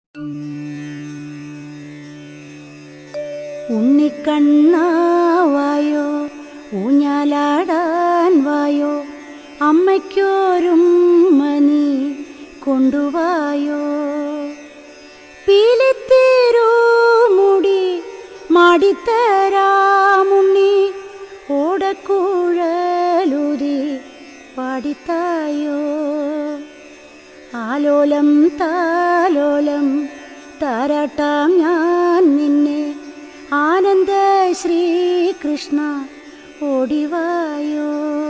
ഉണ്ണിക്കണ്ണാവായോ ഊഞ്ഞാലാടാൻ വായോ അമ്മയ്ക്കോരും മനി കൊണ്ടുവായോ പീലിത്തേരോ മുടി മാടിത്തരാമുണ്ണി ഓടക്കുഴലുതി പാടിത്തായോ ആലോലം താലോലം താരാട്ടാം ഞാൻ നിന്നെ ആനന്ദ ശ്രീകൃഷ്ണ ഓടിവായോ